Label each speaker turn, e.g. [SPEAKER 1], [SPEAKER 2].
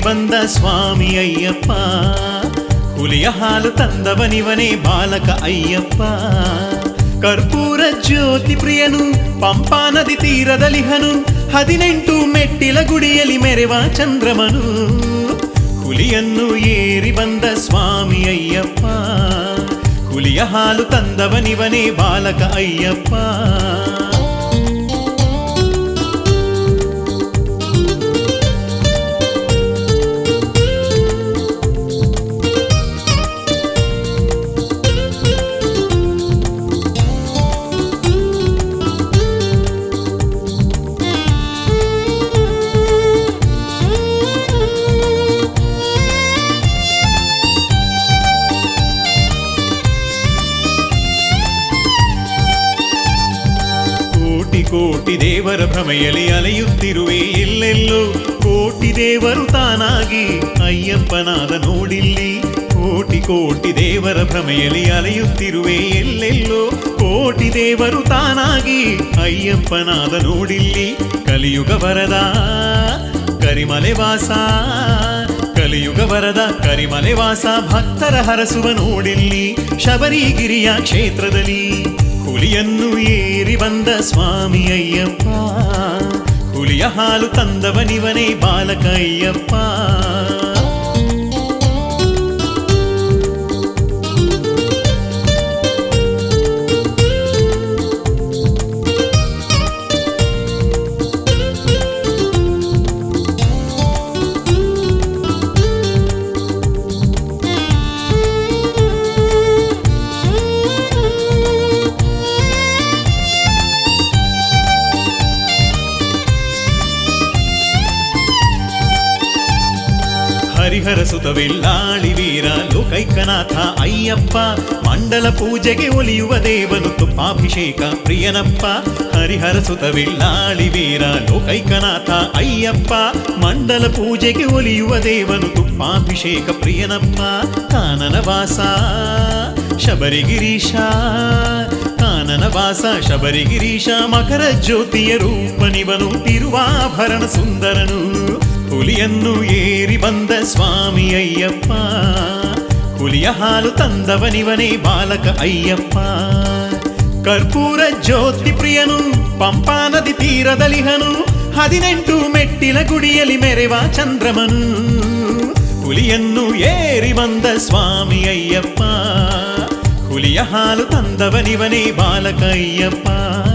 [SPEAKER 1] ಬಂದ ಸ್ವಾಮಿ ಅಯ್ಯಪ್ಪ ಹುಲಿಯ ಹಾಲು ತಂದವನಿವನೇ ಬಾಲಕ ಅಯ್ಯಪ್ಪ ಕರ್ಪೂರ ಜ್ಯೋತಿ ಪ್ರಿಯನು ಪಂಪಾ ನದಿ ತೀರದಲಿಹನು ಹದಿನೆಂಟು ಮೆಟ್ಟಿಲ ಗುಡಿಯಲ್ಲಿ ಮೆರೆವ ಚಂದ್ರಮನು ಹುಲಿಯನ್ನು ಏರಿ ಬಂದ ಸ್ವಾಮಿ ಅಯ್ಯಪ್ಪ ಹುಲಿಯ ಹಾಲು ತಂದವನಿವನೇ ಬಾಲಕ ಅಯ್ಯಪ್ಪ ಕೋಟಿ ಕೋಟಿ ದೇವರ ಭ್ರಮೆಯಲ್ಲಿ ಅಲೆಯುತ್ತಿರುವೆ ಎಲ್ಲೆಲ್ಲೋ ಕೋಟಿ ದೇವರು ತಾನಾಗಿ ಅಯ್ಯಪ್ಪನಾದ ನೋಡಿಲ್ಲಿ ಕೋಟಿ ಕೋಟಿ ದೇವರ ಭ್ರಮೆಯಲ್ಲಿ ಅಲೆಯುತ್ತಿರುವೆ ಎಲ್ಲೆಲ್ಲೋ ಕೋಟಿ ದೇವರು ತಾನಾಗಿ ಅಯ್ಯಪ್ಪನಾದ ನೋಡಿಲ್ಲಿ ಕಲಿಯುಗ ವರದ ಕರಿಮಲೆ ವಾಸ ಕಲಿಯುಗ ವರದ ಕರಿಮಲೆ ವಾಸ ಭಕ್ತರ ಹರಸುವ ನೋಡಿಲ್ಲಿ ಶಬರಿಗಿರಿಯ ಕ್ಷೇತ್ರದಲ್ಲಿ ಹುಲಿಯನ್ನು ಏರಿ ಬಂದ ಸ್ವಾಮಿ ಅಯ್ಯಪ್ಪ ಹುಲಿಯ ಹಾಲು ತಂದವನಿವನೇ ಬಾಲಕ ಅಯ್ಯಪ್ಪ ಹರಿಹರ ಸುತವಿಲ್ಲಾಳಿ ವೀರ ಲೋಕೈಕನಾಥ ಅಯ್ಯಪ್ಪ ಮಂಡಲ ಪೂಜೆಗೆ ಒಲಿಯುವ ದೇವನು ತುಪ್ಪಾಭಿಷೇಕ ಪ್ರಿಯನಪ್ಪ ಹರಿಹರ ಸುತವಿಲ್ಲಾಳಿ ವೀರ ಲೋಕೈಕನಾಥ ಅಯ್ಯಪ್ಪ ಮಂಡಲ ಪೂಜೆಗೆ ಒಲಿಯುವ ದೇವನು ತುಪ್ಪಾಭಿಷೇಕ ಪ್ರಿಯನಪ್ಪ ಕಾನನ ವಾಸ ಶಬರಿಗಿರೀಶ ಕಾನನ ವಾಸ ಶಬರಿಗಿರೀಶ ಮಕರ ಜ್ಯೋತಿಯ ರೂಪನಿವನು ತಿರುವಾಭರಣ ಸುಂದರನು ಹುಲಿಯನ್ನು ಏರಿ ಬಂದ ಸ್ವಾಮಿ ಅಯ್ಯಪ್ಪ ಹುಲಿಯ ಹಾಲು ತಂದವನಿವನೇ ಬಾಲಕ ಅಯ್ಯಪ್ಪ ಕರ್ಪೂರ ಜ್ಯೋತಿ ಪ್ರಿಯನು ಪಂಪಾ ನದಿ ತೀರದಲಿಹನು ಹದಿನೆಂಟು ಮೆಟ್ಟಿಲ ಗುಡಿಯಲ್ಲಿ ಮೆರೆವ ಚಂದ್ರಮನು ಹುಲಿಯನ್ನು ಏರಿ ಬಂದ ಸ್ವಾಮಿ ಅಯ್ಯಪ್ಪ ಹುಲಿಯ ಹಾಲು ತಂದವನಿವನೇ ಬಾಲಕ ಅಯ್ಯಪ್ಪ